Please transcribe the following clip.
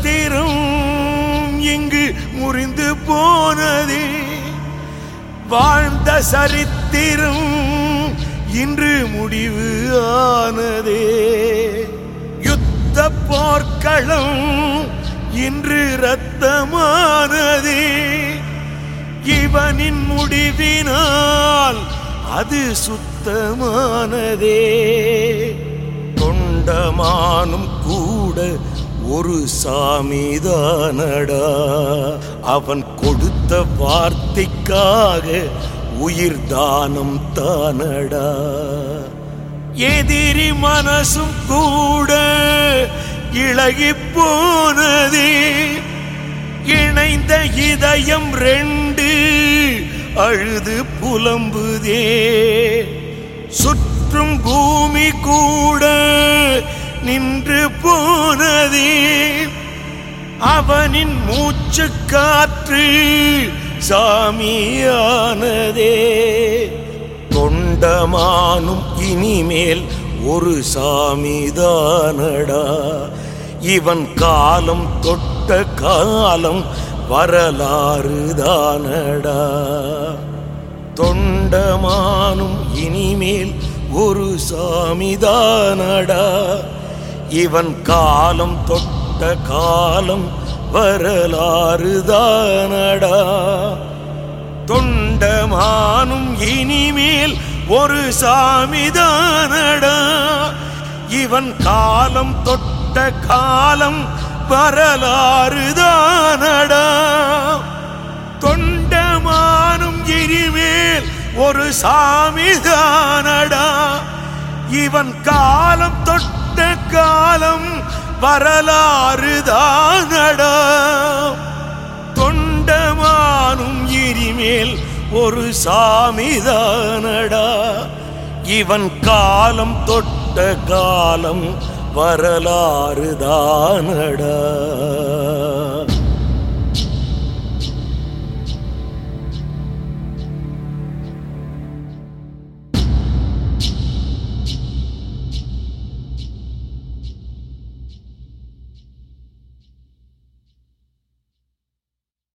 சரித்திரம் இங்கு முறிந்து போனதே வாழ்ந்த சரித்திரம் இன்று முடிவு ஆனதே யுத்த போர்க்களம் இன்று ரத்தமானதே இவனின் முடிவினால் அது சுத்தமானதே தொண்டமானும் கூட ஒரு சாமிதானடா அவன் கொடுத்த வார்த்தைக்காக உயிர் தானம் தானடா எதிரி மனசும் கூட இழகி போனதே இணைந்த இதயம் ரெண்டு அழுது புலம்புதே சுற்றும் பூமி கூட நின்று போனதே அவனின் மூச்சு காற்று சாமியானதே தொண்டமானும் இனிமேல் ஒரு சாமிதானடா இவன் காலம் தொட்ட காலம் வரலாறு தானடா தொண்டமானும் இனிமேல் ஒரு சாமிதானடா இவன் காலம் தொட்ட காலம் வரலாறு தானடா தொண்டமானும் இனிமேல் ஒரு சாமிதானடா இவன் காலம் தொட்ட காலம் வரலாறு தானடா தொண்டமானும் இனிமேல் ஒரு சாமிதானடா இவன் காலம் தொட்ட காலம் வரலாறு தானடா தொண்டமானும் இனிமேல் ஒரு சாமிதானடா இவன் காலம் தொட்ட காலம் வரலாறு தானடா